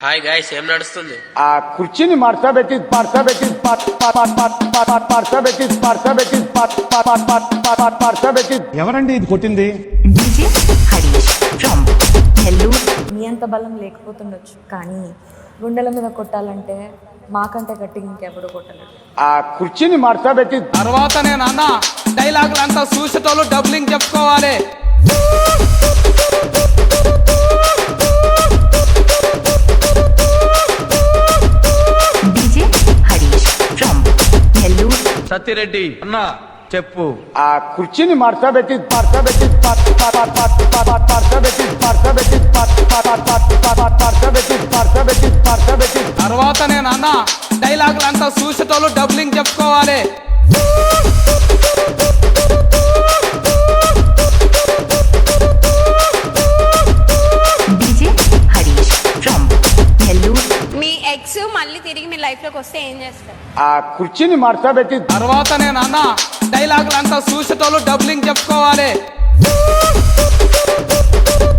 hi guys ఏం నడుస్తుంది ఆ కుర్చీని మడతబెట్టి మడతబెట్టి మడతబెట్టి మడతబెట్టి మడతబెట్టి ఎవరండి ఇది కొట్టింది డీజే హరీష్ ఫ్రమ్ నెల్లూరు మీ అంత బలం లేకపోతుండొచ్చు కానీ గుండెల మీద కొట్టాలంటే మాకంటే గట్టిగా ఇంకెవడు కొట్టలేడు ఆ కుర్చీని మడతబెట్టి తర్వాత నేను అన్న డైలాగులు అంతా చూసేటోళ్ళు డబ్లింగ్ చెప్పుకోవాలి డీజే హరీష్ ఫ్రమ్ నెల్లూరు సత్తిరెడ్డి అన్న చెప్పు ఆ కుర్చీని మడతబెట్టి మడతబెట్టి మడతబెట్టి మడతబెట్టి మడతబెట్టి మడతబెట్టి మడతబెట్టి తర్వాత నేను అన్న డైలాగులు అంతా చూసేటోళ్ళు డబ్లింగ్ చెప్పుకోవాలి డీజే హరీష్ ఫ్రమ్ నెల్లూరు మీ ఎక్స్ మళ్ళీ తిరిగి మీ లైఫ్ లోకి వస్తే ఏం చేస్తారు ఆ కుర్చీని మడతబెట్టి తర్వాత నేను అన్న డైలాగులు అంతా చూసేటోళ్ళు డబ్లింగ్ చెప్పుకోవాలి